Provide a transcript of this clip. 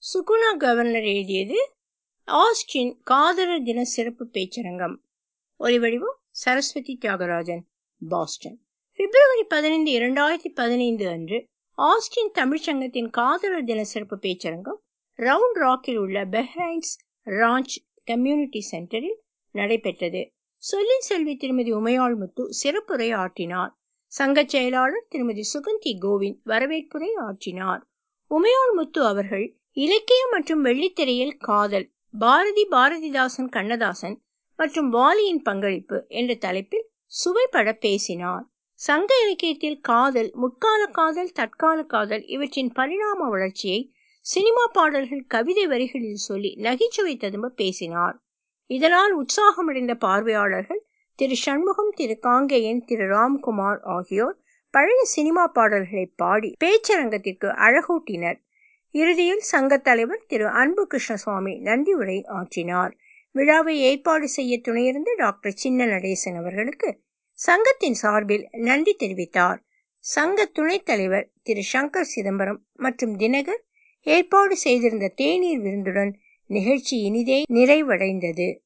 Suguna governor எழுதியது Austin காதலர் தின சிறப்பு பேச்சரங்கம் ஒலிவடிவம் சரஸ்வதி தியாகராஜன் பாஸ்டன் பிப்ரவரி பதினைந்து இரண்டாயிரத்தி பதினைந்து அன்று ஆஸ்டின் தமிழ்ச்சங்கத்தின் காதலர் தின சிறப்பு பேச்சரங்கம் ரவுண்ட் ராக்கில் உள்ள பெஹ்ரைன்ஸ் ராஞ்ச் கம்யூனிட்டி சென்டரில் நடைபெற்றது சொல்லின் செல்வி திருமதி உமையாள் முத்து சிறப்புரை ஆற்றினார் சங்க செயலாளர் திருமதி சுகந்தி கோவிந்த் வரவேற்புரை ஆற்றினார் உமையாள் முத்து அவர்கள் இலக்கியம் மற்றும் வெள்ளித்திரையில் காதல் பாரதி பாரதிதாசன் கண்ணதாசன் மற்றும் வாலியின் பங்களிப்பு என்ற தலைப்பில் சுவைப்பட பேசினார் சங்க இலக்கியத்தில் காதல் முற்கால காதல் தற்கால காதல் இவற்றின் பரிணாம வளர்ச்சியை சினிமா பாடல்கள் கவிதை வரிகளில் சொல்லி நகைச்சுவை ததும்ப பேசினார் இதனால் உற்சாகமடைந்த பார்வையாளர்கள் திரு சண்முகம் திரு காங்கேயன் திரு ராம்குமார் ஆகியோர் பழைய சினிமா பாடல்களை பாடி பேச்சரங்கத்திற்கு அழகூட்டினர் இறுதியில் சங்க தலைவர் திரு அன்பு கிருஷ்ணசுவாமி நன்றி உரை ஆற்றினார் விழாவை ஏற்பாடு செய்ய துணையிருந்த டாக்டர் சின்ன நடேசன் அவர்களுக்கு சங்கத்தின் சார்பில் நன்றி தெரிவித்தார் சங்க துணைத் தலைவர் திரு சங்கர் சிதம்பரம் மற்றும் தினகர் ஏற்பாடு செய்திருந்த தேநீர் விருந்துடன் நிகழ்ச்சி இனிதே நிறைவடைந்தது